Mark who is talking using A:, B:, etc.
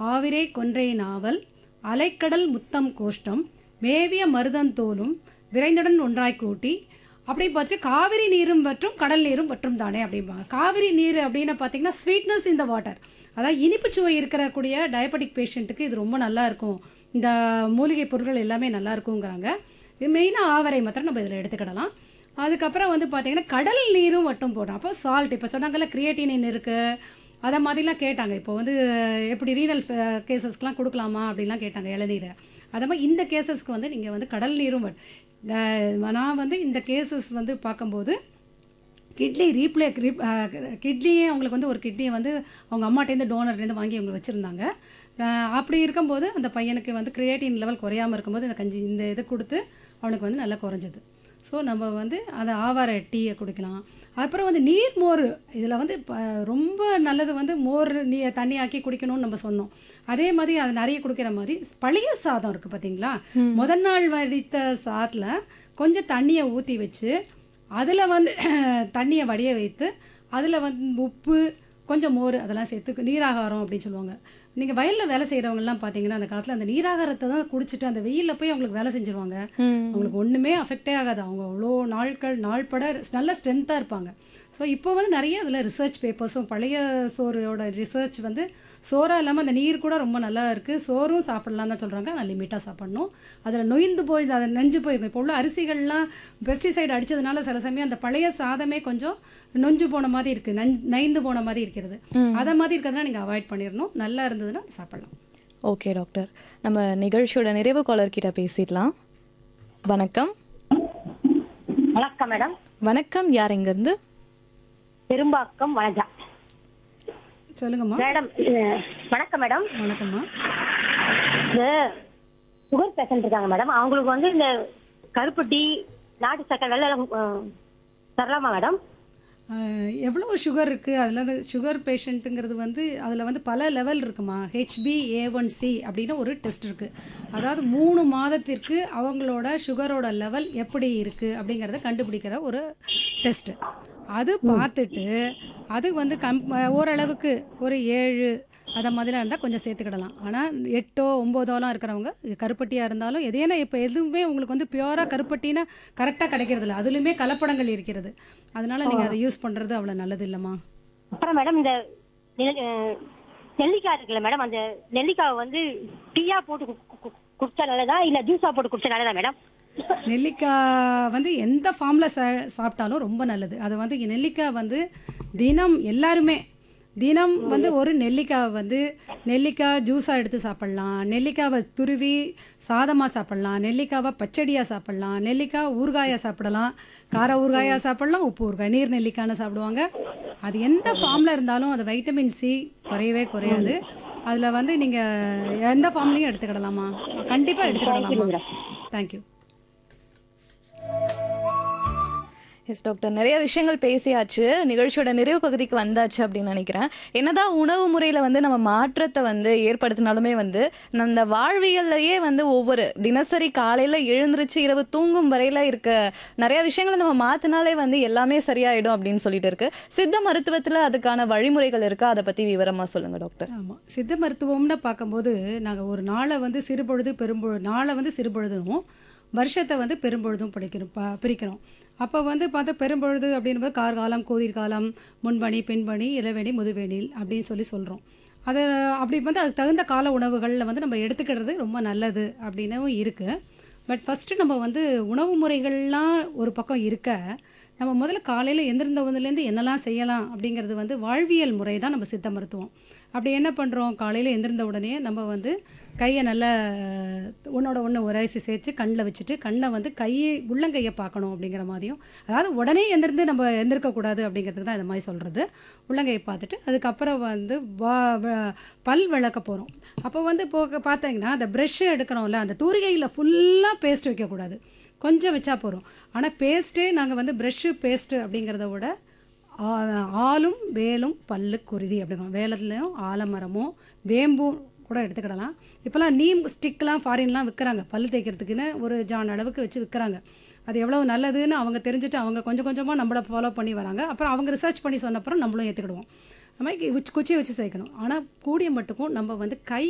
A: ஆவிரை கொன்றை நாவல் அலைக்கடல் முத்தம் கோஷ்டம் மேவிய மருதந்தோலும் விரைந்துடன் ஒன்றாய் கூட்டி அப்படி பார்த்துட்டு காவிரி நீரும் மற்றும் கடல் நீரும் மற்றும் தானே அப்படிம்பாங்க காவிரி நீர் அப்படின்னு பார்த்தீங்கன்னா ஸ்வீட்னஸ் இந்த வாட்டர் அதாவது இனிப்பு சுவை இருக்கக்கூடிய டயபெட்டிக் பேஷண்ட்டுக்கு இது ரொம்ப நல்லா இருக்கும் இந்த மூலிகை பொருட்கள் எல்லாமே நல்லா இருக்குங்கிறாங்க இது மெயினாக ஆவரை மாத்திரம் நம்ம இதில் எடுத்துக்கிடலாம் அதுக்கப்புறம் வந்து பார்த்தீங்கன்னா கடல் நீரும் மட்டும் போடும் அப்போ சால்ட் இப்போ சொன்னாங்கல்ல கிரியேட்டினின் இருக்குது அதை மாதிரிலாம் கேட்டாங்க இப்போ வந்து எப்படி ரீனல் கேசஸ்க்கெலாம் கொடுக்கலாமா அப்படின்லாம் கேட்டாங்க இளநீரை அதே மாதிரி இந்த கேசஸ்க்கு வந்து நீங்கள் வந்து கடல் நீரும் வ- இந்த- நான் வந்து இந்த கேசஸ் வந்து பார்க்கும்போது கிட்னி ரீப்ளே கிட்னியே அவங்களுக்கு வந்து ஒரு கிட்னியை வந்து அவங்க அம்மாட்டேருந்து டோனர்லேருந்து வாங்கி அவங்க வச்சுருந்தாங்க அப்படி இருக்கும்போது அந்த பையனுக்கு வந்து கிரியேட்டின் லெவல் குறையாமல் இருக்கும்போது இந்த கஞ்சி இந்த இது கொடுத்து அவனுக்கு வந்து நல்லா குறைஞ்சது ஸோ நம்ம வந்து அதை ஆவார டீயை குடிக்கலாம் அப்புறம் வந்து நீர் மோர் இதில் வந்து ப- ரொம்ப நல்லது வந்து மோர் நீ தண்ணி ஆக்கி குடிக்கணும்னு நம்ம சொன்னோம் அதே மாதிரி அது நிறைய குடிக்கிற மாதிரி பழைய சாதம் இருக்குது பார்த்தீங்களா முதல் நாள் வடித்த சாதத்தில் கொஞ்சம் தண்ணியை ஊற்றி வச்சு அதில் வந்து தண்ணியை வடிய வைத்து அதில் வந்து உப்பு கொஞ்சம் மோர் அதெல்லாம் சேர்த்து நீராகாரம் அப்படின்னு சொல்லுவாங்க நீங்கள் வயலில் வேலை செய்கிறவங்கலாம் பார்த்தீங்கன்னா அந்த காலத்தில் அந்த நீராகாரத்தை தான் குடிச்சிட்டு அந்த வெயிலில் போய் அவங்களுக்கு வேலை செஞ்சுருவாங்க அவங்களுக்கு ஒன்றுமே அஃபெக்டே ஆகாது அவங்க அவ்வளோ நாட்கள் நாள்பட நல்ல ஸ்ட்ரென்த்தாக இருப்பாங்க ஸோ இப்போ வந்து நிறைய அதில் ரிசர்ச் பேப்பர்ஸும் பழைய சோறோட ரிசர்ச் வந்து சோறாக இல்லாமல் அந்த நீர் கூட ரொம்ப நல்லா இருக்குது சோறும் சாப்பிடலாம் தான் சொல்கிறாங்க நான் லிமிட்டாக சாப்பிடணும் அதில் நொய்ந்து போய் அதை நெஞ்சு போயிருக்கும் இப்போ உள்ள அரிசிகள்லாம் பெஸ்டிசைடு அடிச்சதுனால சில சமயம் அந்த பழைய சாதமே கொஞ்சம் நொஞ்சு போன மாதிரி இருக்குது நஞ் நைந்து போன மாதிரி இருக்கிறது அதை மாதிரி இருக்கிறதுனா நீங்கள் அவாய்ட் பண்ணிடணும் நல்லா இருந்ததுன்னா சாப்பிடலாம்
B: ஓகே டாக்டர் நம்ம நிகழ்ச்சியோட நிறைவு காலர் கிட்ட பேசிடலாம் வணக்கம்
C: வணக்கம் மேடம்
B: வணக்கம் யார் எங்கேருந்து
C: பெரும்பாக்கம் வனஜா
A: சொல்லுங்கம்மா
C: மேடம் அஹ், வணக்கம் மேடம்
A: வணக்கம்மா
C: இந்த சுகர் பேஷண்ட் இருக்காங்க மேடம் அவங்களுக்கு வந்து இந்த கருப்பு டீ நாட்டு சக்கரை வெள்ளை எல்லாம், அஹ், தரலாமா மேடம்
A: ஆஹ் எவ்வளோ சுகர் இருக்குது அதில் வந்து சுகர் பேஷண்ட்டுங்கிறது வந்து அதில் வந்து பல லெவல் இருக்குமா ஹெச்பி ஏ ஒன் சி அப்படின்னு ஒரு டெஸ்ட் இருக்குது அதாவது மூணு மாதத்திற்கு அவங்களோட சுகரோட லெவல் எப்படி இருக்குது அப்படிங்கிறத கண்டுபிடிக்கிற ஒரு டெஸ்ட்டு அது பார்த்துட்டு அது வந்து கம் ஓரளவுக்கு ஒரு ஏழு அதை மாதிரிலாம் இருந்தால் கொஞ்சம் சேர்த்துக்கிடலாம் ஆனால் எட்டோ ஒம்போதோலாம் இருக்கிறவங்க கருப்பட்டியாக இருந்தாலும் எதேனா இப்போ எதுவுமே உங்களுக்கு வந்து பியூராக கருப்பட்டினா கரெக்டாக கிடைக்கிறது இல்லை அதுலேயுமே கலப்படங்கள் இருக்கிறது அதனால நீங்கள் அதை யூஸ் பண்ணுறது அவ்வளோ நல்லது இல்லைம்மா
C: அப்புறம் மேடம் இந்த நெல்- அஹ், நெல்லிக்காய் இருக்குல்ல மேடம் அந்த நெல்லிக்காவை வந்து டீயா போட்டு கு- கு- குடிச்சா நல்லதா இல்ல ஜூஸா போட்டு குடிச்சா நல்லதா மேடம்
A: நெல்லிக்காய் வந்து எந்த ஃபார்மில் சா சாப்பிட்டாலும் ரொம்ப நல்லது அது வந்து நெல்லிக்காய் வந்து தினம் எல்லாருமே தினம் வந்து ஒரு நெல்லிக்காவை வந்து நெல்லிக்காய் ஜூஸாக எடுத்து சாப்பிட்லாம் நெல்லிக்காவை துருவி சாதமாக சாப்பிட்லாம் நெல்லிக்காவை பச்சடியாக சாப்பிட்லாம் நெல்லிக்காய் ஊறுகாயாக சாப்பிடலாம் கார ஊறுகாயாக சாப்பிடலாம் உப்பு ஊறுகாய் நீர் நெல்லிக்காய்னு சாப்பிடுவாங்க அது எந்த ஃபார்மில் இருந்தாலும் அது வைட்டமின் சி குறையவே குறையாது அதில் வந்து நீங்கள் எந்த ஃபார்ம்லேயும் எடுத்துக்கிடலாமா கண்டிப்பாக எடுத்துக்கிடலாமா தேங்க்யூ
B: எஸ் டாக்டர் நிறைய விஷயங்கள் பேசியாச்சு நிகழ்ச்சியோட நிறைவு பகுதிக்கு வந்தாச்சு அப்படின்னு நினைக்கிறேன் என்னதான் உணவு முறையில் வந்து நம்ம மாற்றத்தை வந்து ஏற்படுத்தினாலுமே வந்து அந்த வாழ்வியல்லையே வந்து ஒவ்வொரு தினசரி காலையில் எழுந்திருச்சு இரவு தூங்கும் வரையில இருக்க நிறைய விஷயங்களை நம்ம மாற்றினாலே வந்து எல்லாமே சரியாயிடும் அப்படின்னு சொல்லிட்டு இருக்கு சித்த மருத்துவத்தில் அதுக்கான வழிமுறைகள் இருக்கா அதை பற்றி விவரமாக சொல்லுங்க டாக்டர்
A: ஆமாம் சித்த மருத்துவம்னு பார்க்கும்போது நாங்கள் ஒரு நாளை வந்து சிறுபொழுது பெரும்பொழுது நாளை வந்து சிறுபொழுதும் வருஷத்தை வந்து பெரும்பொழுதும் படிக்கிறோம் ப பிரிக்கிறோம் அப்போ வந்து பார்த்தா பெரும்பொழுது அப்படின்போது கார்காலம் கோதிர்காலம் முன்பணி பின்பணி இளவேணி முதுவேணில் அப்படின்னு சொல்லி சொல்கிறோம் அது அப்படி வந்து அதுக்கு தகுந்த கால உணவுகளில் வந்து நம்ம எடுத்துக்கிறது ரொம்ப நல்லது அப்படின்னும் இருக்குது பட் ஃபஸ்ட்டு நம்ம வந்து உணவு முறைகள்லாம் ஒரு பக்கம் இருக்க நம்ம முதல்ல காலையில் எந்திருந்தவதுலேருந்து என்னெல்லாம் செய்யலாம் அப்படிங்கிறது வந்து வாழ்வியல் முறை தான் நம்ம சித்த மருத்துவம் அப்படி என்ன பண்ணுறோம் காலையில் எந்திருந்த உடனே நம்ம வந்து கையை நல்லா ஒன்றோட ஒன்று உரைசி சேர்த்து கண்ணில் வச்சுட்டு கண்ணை வந்து கையை உள்ளங்கையை பார்க்கணும் அப்படிங்கிற மாதிரியும் அதாவது உடனே எந்திருந்து நம்ம எந்திருக்கக்கூடாது அப்படிங்கிறதுக்கு தான் இந்த மாதிரி சொல்கிறது உள்ளங்கையை பார்த்துட்டு அதுக்கப்புறம் வந்து வா வ- பல் விளக்க போகிறோம் அப்போ வந்து போக பார்த்தீங்கன்னா அந்த ப்ரெஷ்ஷு எடுக்கிறோம்ல அந்த தூரிகையில் ஃபுல்லாக பேஸ்ட் வைக்கக்கூடாது கொஞ்சம் வச்சா போகிறோம் ஆனால் பேஸ்ட்டே நாங்கள் வந்து ப்ரெஷ்ஷு பேஸ்ட்டு அப்படிங்கிறத விட ஆ- ஆலும் வேலும் பல்லு குருதி அப்படிங்கிறோம் வேலத்துலேயும் ஆலமரமும் வேம்பும் கூட எடுத்துக்கிடலாம் இப்போலாம் நீம் ஸ்டிக்லாம் ஃபாரின்லாம் விற்கிறாங்க பல்லு தேய்க்கிறதுக்குன்னு ஒரு ஜான் அளவுக்கு வச்சு விற்கிறாங்க அது எவ்வளோ நல்லதுன்னு அவங்க தெரிஞ்சுட்டு அவங்க கொஞ்சம் கொஞ்சமாக நம்மளை ஃபாலோ பண்ணி வராங்க அப்புறம் அவங்க ரிசர்ச் பண்ணி சொன்னப்புறம் நம்மளும் ஏற்றுக்கிடுவோம் அது மாதிரி குச்சி குச்சி வச்சு சேர்க்கணும் ஆனால் கூடிய மட்டுக்கும் நம்ம வந்து கை